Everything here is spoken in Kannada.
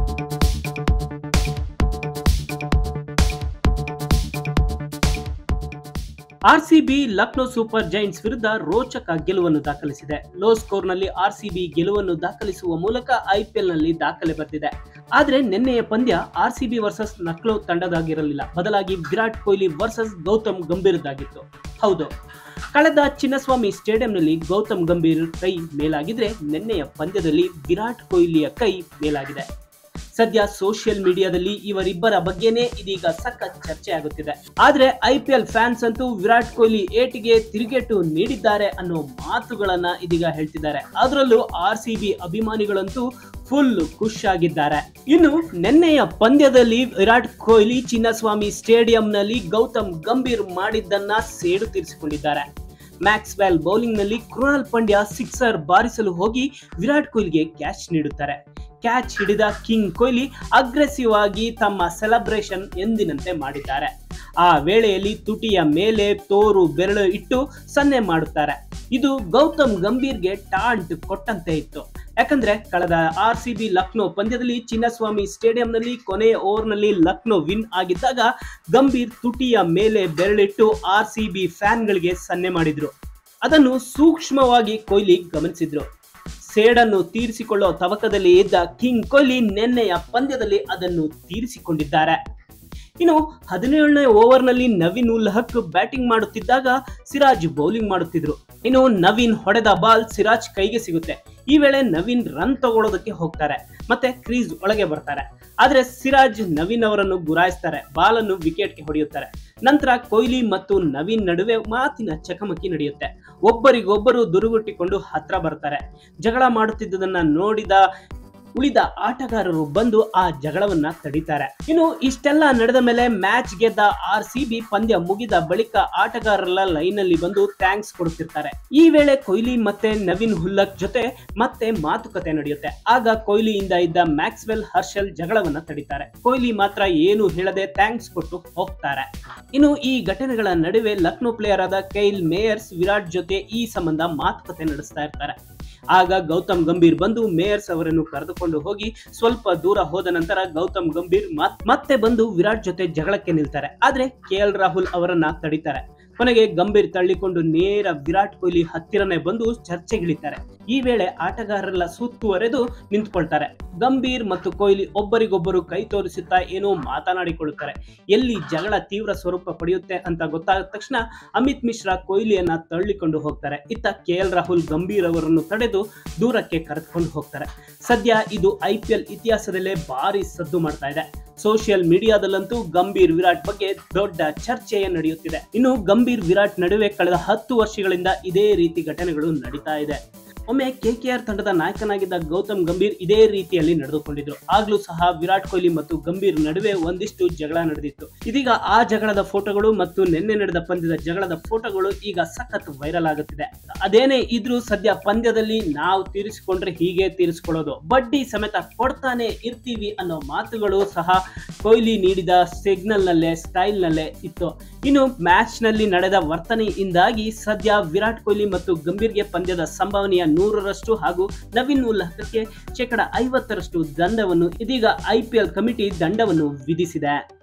ಆರ್ಸಿಬಿ ಲಕ್ನೋ ಸೂಪರ್ ಜೈಂಟ್ಸ್ ವಿರುದ್ಧ ರೋಚಕ ಗೆಲುವನ್ನು ದಾಖಲಿಸಿದೆ ಲೋ ಸ್ಕೋರ್ನಲ್ಲಿ ಆರ್ಸಿಬಿ ಗೆಲುವನ್ನು ದಾಖಲಿಸುವ ಮೂಲಕ ಐಪಿಎಲ್ನಲ್ಲಿ ದಾಖಲೆ ಬರೆದಿದೆ ಆದ್ರೆ ನಿನ್ನೆಯ ಪಂದ್ಯ ಆರ್ಸಿಬಿ ವರ್ಸಸ್ ಲಕ್ನೋ ತಂಡದಾಗಿರಲಿಲ್ಲ ಬದಲಾಗಿ ವಿರಾಟ್ ಕೊಹ್ಲಿ ವರ್ಸಸ್ ಗೌತಮ್ ಗಂಭೀರ್ದಾಗಿತ್ತು ಹೌದು ಕಳೆದ ಚಿನ್ನಸ್ವಾಮಿ ಸ್ಟೇಡಿಯಂನಲ್ಲಿ ಗೌತಮ್ ಗಂಭೀರ್ ಕೈ ಮೇಲಾಗಿದ್ರೆ ನಿನ್ನೆಯ ಪಂದ್ಯದಲ್ಲಿ ವಿರಾಟ್ ಕೊಹ್ಲಿಯ ಕೈ ಮೇಲಾಗಿದೆ ಸದ್ಯ ಸೋಷಿಯಲ್ ಮೀಡಿಯಾದಲ್ಲಿ ಇವರಿಬ್ಬರ ಬಗ್ಗೆನೇ ಇದೀಗ ಸಖತ್ ಚರ್ಚೆ ಆಗುತ್ತಿದೆ ಆದ್ರೆ ಐಪಿಎಲ್ ಫ್ಯಾನ್ಸ್ ಅಂತೂ ವಿರಾಟ್ ಕೊಹ್ಲಿ ಏಟಿಗೆ ತಿರುಗೇಟು ನೀಡಿದ್ದಾರೆ ಅನ್ನೋ ಮಾತುಗಳನ್ನ ಇದೀಗ ಹೇಳ್ತಿದ್ದಾರೆ ಅದರಲ್ಲೂ ಆರ್ ಸಿ ಬಿ ಅಭಿಮಾನಿಗಳಂತೂ ಫುಲ್ ಖುಷ್ ಆಗಿದ್ದಾರೆ ಇನ್ನು ನಿನ್ನೆಯ ಪಂದ್ಯದಲ್ಲಿ ವಿರಾಟ್ ಕೊಹ್ಲಿ ಚಿನ್ನಸ್ವಾಮಿ ಸ್ಟೇಡಿಯಂನಲ್ಲಿ ಗೌತಮ್ ಗಂಭೀರ್ ಮಾಡಿದ್ದನ್ನ ಸೇಡು ತೀರಿಸಿಕೊಂಡಿದ್ದಾರೆ ಮ್ಯಾಕ್ಸ್ವೆಲ್ ಬೌಲಿಂಗ್ ನಲ್ಲಿ ಕೃಣಾಲ್ ಪಂಡ್ಯ ಸಿಕ್ಸರ್ ಬಾರಿಸಲು ಹೋಗಿ ವಿರಾಟ್ ಕೊಹ್ಲಿಗೆ ಕ್ಯಾಚ್ ನೀಡುತ್ತಾರೆ ಕ್ಯಾಚ್ ಹಿಡಿದ ಕಿಂಗ್ ಕೊಹ್ಲಿ ಅಗ್ರೆಸಿವ್ ಆಗಿ ತಮ್ಮ ಸೆಲೆಬ್ರೇಷನ್ ಎಂದಿನಂತೆ ಮಾಡಿದ್ದಾರೆ ಆ ವೇಳೆಯಲ್ಲಿ ತುಟಿಯ ಮೇಲೆ ತೋರು ಬೆರಳು ಇಟ್ಟು ಸನ್ನೆ ಮಾಡುತ್ತಾರೆ ಇದು ಗೌತಮ್ ಗಂಭೀರ್ಗೆ ಟಾಂಟ್ ಕೊಟ್ಟಂತೆ ಇತ್ತು ಯಾಕಂದ್ರೆ ಕಳೆದ ಆರ್ ಸಿ ಬಿ ಲಕ್ನೋ ಪಂದ್ಯದಲ್ಲಿ ಚಿನ್ನಸ್ವಾಮಿ ಸ್ಟೇಡಿಯಂನಲ್ಲಿ ಕೊನೆಯ ಓವರ್ನಲ್ಲಿ ಲಕ್ನೋ ವಿನ್ ಆಗಿದ್ದಾಗ ಗಂಭೀರ್ ತುಟಿಯ ಮೇಲೆ ಬೆರಳಿಟ್ಟು ಆರ್ ಸಿ ಬಿ ಫ್ಯಾನ್ಗಳಿಗೆ ಸನ್ನೆ ಮಾಡಿದ್ರು ಅದನ್ನು ಸೂಕ್ಷ್ಮವಾಗಿ ಕೊಹ್ಲಿ ಗಮನಿಸಿದ್ರು ಸೇಡನ್ನು ತೀರಿಸಿಕೊಳ್ಳೋ ತವಕದಲ್ಲಿ ಇದ್ದ ಕಿಂಗ್ ಕೊಹ್ಲಿ ನಿನ್ನೆಯ ಪಂದ್ಯದಲ್ಲಿ ಅದನ್ನು ತೀರಿಸಿಕೊಂಡಿದ್ದಾರೆ ಇನ್ನು ಹದಿನೇಳನೇ ಓವರ್ನಲ್ಲಿ ನವೀನ್ ಉಲ್ ಹಕ್ ಬ್ಯಾಟಿಂಗ್ ಮಾಡುತ್ತಿದ್ದಾಗ ಸಿರಾಜ್ ಬೌಲಿಂಗ್ ಮಾಡುತ್ತಿದ್ರು ಇನ್ನು ನವೀನ್ ಹೊಡೆದ ಬಾಲ್ ಸಿರಾಜ್ ಕೈಗೆ ಸಿಗುತ್ತೆ ಈ ವೇಳೆ ನವೀನ್ ರನ್ ತಗೊಳ್ಳೋದಕ್ಕೆ ಹೋಗ್ತಾರೆ ಮತ್ತೆ ಕ್ರೀಸ್ ಒಳಗೆ ಬರ್ತಾರೆ ಆದ್ರೆ ಸಿರಾಜ್ ನವೀನ್ ಅವರನ್ನು ಗುರಾಯಿಸ್ತಾರೆ ಬಾಲನ್ನು ವಿಕೆಟ್ಗೆ ಹೊಡೆಯುತ್ತಾರೆ ನಂತರ ಕೊಹ್ಲಿ ಮತ್ತು ನವೀನ್ ನಡುವೆ ಮಾತಿನ ಚಕಮಕಿ ನಡೆಯುತ್ತೆ ಒಬ್ಬರಿಗೊಬ್ಬರು ದುರುಗುಟ್ಟಿಕೊಂಡು ಹತ್ರ ಬರ್ತಾರೆ ಜಗಳ ಮಾಡುತ್ತಿದ್ದುದನ್ನ ನೋಡಿದ ಉಳಿದ ಆಟಗಾರರು ಬಂದು ಆ ಜಗಳವನ್ನ ತಡಿತಾರೆ ಇನ್ನು ಇಷ್ಟೆಲ್ಲ ನಡೆದ ಮೇಲೆ ಮ್ಯಾಚ್ ಗೆದ್ದ ಆರ್ ಸಿ ಬಿ ಪಂದ್ಯ ಮುಗಿದ ಬಳಿಕ ಆಟಗಾರರ ಲೈನ್ ಅಲ್ಲಿ ಬಂದು ಥ್ಯಾಂಕ್ಸ್ ಕೊಡುತ್ತಿರ್ತಾರೆ ಈ ವೇಳೆ ಕೊಹ್ಲಿ ಮತ್ತೆ ನವೀನ್ ಹುಲ್ಲಕ್ ಜೊತೆ ಮತ್ತೆ ಮಾತುಕತೆ ನಡೆಯುತ್ತೆ ಆಗ ಕೊಹ್ಲಿಯಿಂದ ಇದ್ದ ಮ್ಯಾಕ್ಸ್ವೆಲ್ ಹರ್ಷಲ್ ಜಗಳವನ್ನ ತಡಿತಾರೆ ಕೊಹ್ಲಿ ಮಾತ್ರ ಏನು ಹೇಳದೆ ಥ್ಯಾಂಕ್ಸ್ ಕೊಟ್ಟು ಹೋಗ್ತಾರೆ ಇನ್ನು ಈ ಘಟನೆಗಳ ನಡುವೆ ಲಕ್ನೋ ಪ್ಲೇಯರ್ ಆದ ಕೈಲ್ ಮೇಯರ್ಸ್ ವಿರಾಟ್ ಜೊತೆ ಈ ಸಂಬಂಧ ಮಾತುಕತೆ ನಡೆಸ್ತಾ ಇರ್ತಾರೆ ಆಗ ಗೌತಮ್ ಗಂಭೀರ್ ಬಂದು ಮೇಯರ್ಸ್ ಅವರನ್ನು ಕರೆದುಕೊಂಡು ಹೋಗಿ ಸ್ವಲ್ಪ ದೂರ ಹೋದ ನಂತರ ಗೌತಮ್ ಗಂಭೀರ್ ಮತ್- ಮತ್ತೆ ಬಂದು ವಿರಾಟ್ ಜೊತೆ ಜಗಳಕ್ಕೆ ನಿಲ್ತಾರೆ ಆದ್ರೆ ಕೆ ಎಲ್ ರಾಹುಲ್ ಅವರನ್ನ ತಡಿತಾರೆ ಕೊನೆಗೆ ಗಂಭೀರ್ ತಳ್ಳಿಕೊಂಡು ನೇರ ವಿರಾಟ್ ಕೊಹ್ಲಿ ಹತ್ತಿರನೇ ಬಂದು ಚರ್ಚೆಗಿಳಿತಾರೆ ಈ ವೇಳೆ ಆಟಗಾರರೆಲ್ಲ ಸುತ್ತುವರೆದು ನಿಂತ್ಕೊಳ್ತಾರೆ ಗಂಭೀರ್ ಮತ್ತು ಕೊಹ್ಲಿ ಒಬ್ಬರಿಗೊಬ್ಬರು ಕೈ ತೋರಿಸುತ್ತಾ ಏನೋ ಮಾತನಾಡಿಕೊಳ್ಳುತ್ತಾರೆ ಎಲ್ಲಿ ಜಗಳ ತೀವ್ರ ಸ್ವರೂಪ ಪಡೆಯುತ್ತೆ ಅಂತ ಗೊತ್ತಾದ ತಕ್ಷಣ ಅಮಿತ್ ಮಿಶ್ರಾ ಕೊಹ್ಲಿಯನ್ನ ತಳ್ಳಿಕೊಂಡು ಹೋಗ್ತಾರೆ ಇತ್ತ ಕೆ ಎಲ್ ರಾಹುಲ್ ಗಂಭೀರ್ ಅವರನ್ನು ತಡೆದು ದೂರಕ್ಕೆ ಕರೆದುಕೊಂಡು ಹೋಗ್ತಾರೆ ಸದ್ಯ ಇದು ಐ ಪಿ ಎಲ್ ಇತಿಹಾಸದಲ್ಲೇ ಭಾರಿ ಸದ್ದು ಮಾಡ್ತಾ ಇದೆ ಸೋಷಿಯಲ್ ಮೀಡಿಯಾದಲ್ಲಂತೂ ಗಂಭೀರ್ ವಿರಾಟ್ ಬಗ್ಗೆ ದೊಡ್ಡ ಚರ್ಚೆಯೇ ನಡೆಯುತ್ತಿದೆ ಇನ್ನು ಗಂಭೀರ್ ವಿರಾಟ್ ನಡುವೆ ಕಳೆದ ಹತ್ತು ವರ್ಷಗಳಿಂದ ಇದೇ ರೀತಿ ಘಟನೆಗಳು ನಡೀತಾ ಇದೆ ಒಮ್ಮೆ ಕೆಕೆಆರ್ ತಂಡದ ನಾಯಕನಾಗಿದ್ದ ಗೌತಮ್ ಗಂಭೀರ್ ಇದೇ ರೀತಿಯಲ್ಲಿ ನಡೆದುಕೊಂಡಿದ್ರು ಆಗ್ಲೂ ಸಹ ವಿರಾಟ್ ಕೊಹ್ಲಿ ಮತ್ತು ಗಂಭೀರ್ ನಡುವೆ ಒಂದಿಷ್ಟು ಜಗಳ ನಡೆದಿತ್ತು ಇದೀಗ ಆ ಜಗಳದ ಫೋಟೋಗಳು ಮತ್ತು ನಿನ್ನೆ ನಡೆದ ಪಂದ್ಯದ ಜಗಳದ ಫೋಟೋಗಳು ಈಗ ಸಖತ್ ವೈರಲ್ ಆಗುತ್ತಿದೆ ಅದೇನೇ ಇದ್ರೂ ಸದ್ಯ ಪಂದ್ಯದಲ್ಲಿ ನಾವು ತೀರಿಸಿಕೊಂಡ್ರೆ ಹೀಗೆ ತೀರಿಸಿಕೊಳ್ಳೋದು ಬಡ್ಡಿ ಸಮೇತ ಕೊಡ್ತಾನೆ ಇರ್ತೀವಿ ಅನ್ನೋ ಮಾತುಗಳು ಸಹ ಕೊಹ್ಲಿ ನೀಡಿದ ಸಿಗ್ನಲ್ ನಲ್ಲೇ ಸ್ಟೈಲ್ ನಲ್ಲೇ ಇತ್ತು ಇನ್ನು ಮ್ಯಾಚ್ ನಲ್ಲಿ ನಡೆದ ವರ್ತನೆಯಿಂದಾಗಿ ಸದ್ಯ ವಿರಾಟ್ ಕೊಹ್ಲಿ ಮತ್ತು ಗಂಭೀರ್ಗೆ ಪಂದ್ಯದ ಸಂಭಾವನೆಯ ನೂರರಷ್ಟು ಹಾಗೂ ನವೀನ್ ಉಲ್ ಹಕ್ಗೆ ಶೇಕಡ ಐವತ್ತರಷ್ಟು ದಂಡವನ್ನು ಇದೀಗ ಐಪಿಎಲ್ ಕಮಿಟಿ ದಂಡವನ್ನು ವಿಧಿಸಿದೆ